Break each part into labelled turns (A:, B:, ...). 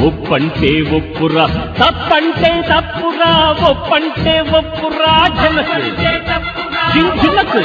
A: ఒప్పంటే ఒప్పురా తప్పంటే తప్పురా ఒప్పంటే ఒప్పురా జనకు జింజనకు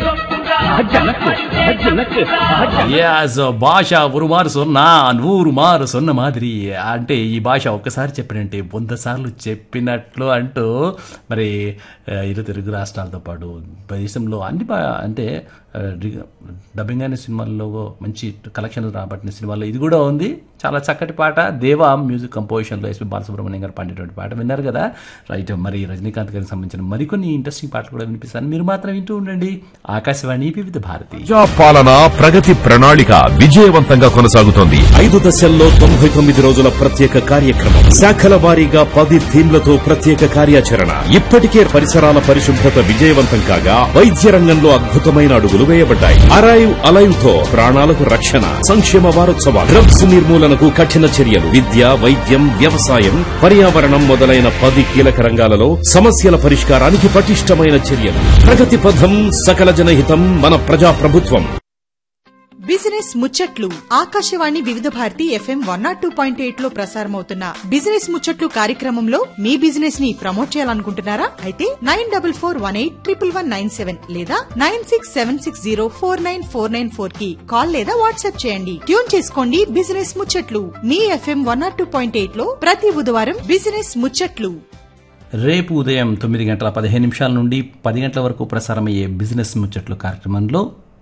A: జనకు జనకు
B: యాజ్ భాష ஒரு మారు సొన్నా నూరు మారు సొన్న మాదిరి అంటే ఈ భాష ఒక్కసారి చెప్పినంటే వంద సార్లు చెప్పినట్లు అంటూ మరి ఆ, ఇరు తెలుగు రాష్ట్రాలతో పాటు దేశంలో అన్ని బా- అంటే ఆ, రి- డబ్బింగ్ అయిన సినిమాల్లో మంచి కలెక్షన్లు రాబట్టిన సినిమాల్లో ఇది కూడా ఉంది చాలా చక్కటి పాట దేవా మ్యూజిక్ కంపోజిషన్లో ఎస్పి బాలసుబ్రహ్మణ్యం గారు పాడేటువంటి పాట విన్నారు కదా రైట్ మరి రజనీకాంత్ గారికి సంబంధించిన మరికొన్ని ఇంట్రెస్టింగ్ పాటలు కూడా వినిపిస్తాను మీరు మాత్రం వింటూ ఉండండి ఆకాశవాణి వివిధ భారతి
C: ప్రజా పాలన ప్రగతి ప్రణాళిక విజయవంతంగా కొనసాగుతోంది
D: ఐదు దశల్లో తొంభై తొమ్మిది రోజుల ప్రత్యేక కార్యక్రమం శాఖల వారీగా పది థీమ్లతో ప్రత్యేక కార్యాచరణ ఇప్పటికే పరిసరాల పరిశుభ్రత విజయవంతం కాగా వైద్య రంగంలో అద్భుతమైన అడుగులు వేయబడ్డాయి అరైవ్ అలైవ్ తో ప్రాణాలకు రక్షణ సంక్షేమ వారోత్సవాలు డ్రగ్స్ నిర్మూలనకు కఠిన చర్యలు విద్య వైద్యం వ్యవసాయం పర్యావరణం మొదలైన పది కీలక రంగాలలో సమస్యల పరిష్కారానికి పటిష్టమైన చర్యలు ప్రగతి పథం సకల జనహితం మన ప్రజా ప్రభుత్వం
E: బిజినెస్ ముచ్చట్లు Akashvani Vividh Bharati FM one nought two point eight లో ప్రసారమవుతున్న బిజినెస్ ముచ్చట్లు కార్యక్రమంలో మీ బిజినెస్ ని ప్రమోట్ చేయాలనుకుంటున్నారా అయితే nine double four one eight triple one nine seven లేదా nine six seven six zero four nine four nine four కి కాల్ లేదా వాట్సాప్ చేయండి ట్యూన్ చేసుకోండి బిజినెస్ ముచ్చట్లు మీ FM one nought two point eight లో ప్రతి బుధవారం బిజినెస్ ముచ్చట్లు
B: రేపు ఉదయం తొమ్మిది గంటల పదిహేను నిమిషాల నుండి పది గంటల వరకు ప్రసారమయ్యే బిజినెస్ ముచ్చట్లు కార్యక్రమంలో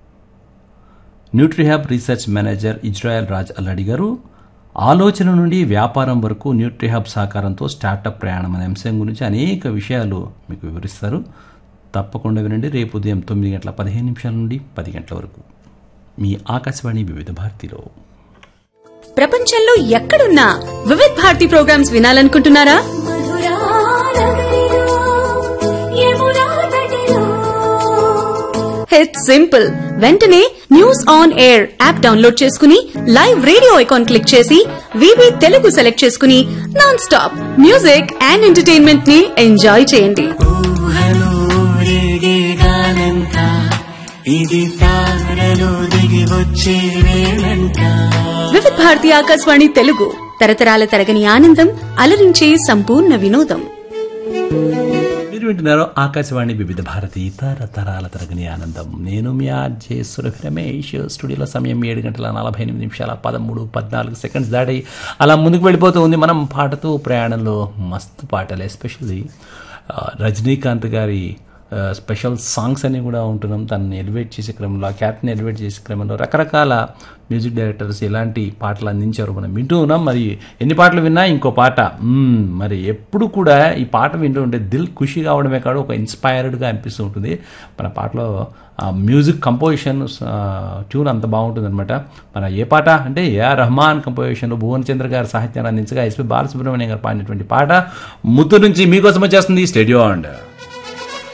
B: Nutrihub research manager Israel Raj Alladi garu ఆలోచన నుండి వ్యాపారం వరకు న్యూట్రిహాబ్ సహకారంతో స్టార్టప్ ప్రయాణం అనే అంశం గురించి అనేక విషయాలు మీకు వివరిస్తారు తప్పకుండా వినండి రేపు ఉదయం తొమ్మిది గంటల పదిహేను నిమిషాల నుండి పది గంటల వరకు మీ ఆకాశవాణి వివిధ భారతిలో
F: ప్రపంచంలో ఎక్కడున్నా వివిధ్ భారతి ప్రోగ్రామ్స్ వినాలనుకుంటున్నారా ఇట్స్ సింపుల్ వెంటనే news on air app download చేసుకుని లైవ్ రేడియో ఐకాన్ క్లిక్ చేసి వివి తెలుగు సెలెక్ట్ చేసుకుని non stop music and entertainment ని ఎంజాయ్ చేయండి వివిధ్ భారతి ఆకాశవాణి తెలుగు తరతరాల తరగని ఆనందం అలరించే సంపూర్ణ వినోదం
B: మీరు వింటున్నారు ఆకాశవాణి వివిధ భారతి తరతరాల తరగని ఆనందం నేను మీ ఆర్జే సురభి రమేష్ స్టూడియోలో సమయం ఏడు గంటల నలభై ఎనిమిది నిమిషాల పదమూడు పద్నాలుగు సెకండ్స్ దాటి అలా ముందుకు వెళ్ళిపోతూ ఉంది మనం పాటతో ప్రయాణంలో మస్తు పాటలు ఎస్పెషల్లీ రజనీకాంత్ గారి ఆ, స్పెషల్ సాంగ్స్ అన్ని కూడా ఉంటున్నాం తనని ఎలివేట్ చేసే క్రమంలో ఆ క్యారెక్టర్ని ఎలివేట్ చేసే క్రమంలో రకరకాల మ్యూజిక్ డైరెక్టర్స్ ఎలాంటి పాటలు అందించారు మనం వింటూ ఉన్నాం మరి ఎన్ని పాటలు విన్నా ఇంకో పాట మ్మ్, మరి ఎప్పుడు కూడా ఈ పాట వింటూ ఉంటే దిల్ ఖుషి కావడమే కాదు ఒక ఇన్స్పైర్డ్గా అనిపిస్తూ ఉంటుంది మన పాటలో ఆ మ్యూజిక్ కంపోజిషన్ ట్యూన్ అంత బాగుంటుంది అనమాట మన ఏ పాట అంటే ఏఆర్ రహమాన్ కంపోజిషన్లో భువన్ చంద్ర గారి సాహిత్యాన్ని అందించగా ఎస్పి బాలసుబ్రహ్మణ్యం గారు పాడినటువంటి పాట ముత్తు నుంచి మీకోసం వచ్చేస్తుంది స్టేడియో అండ్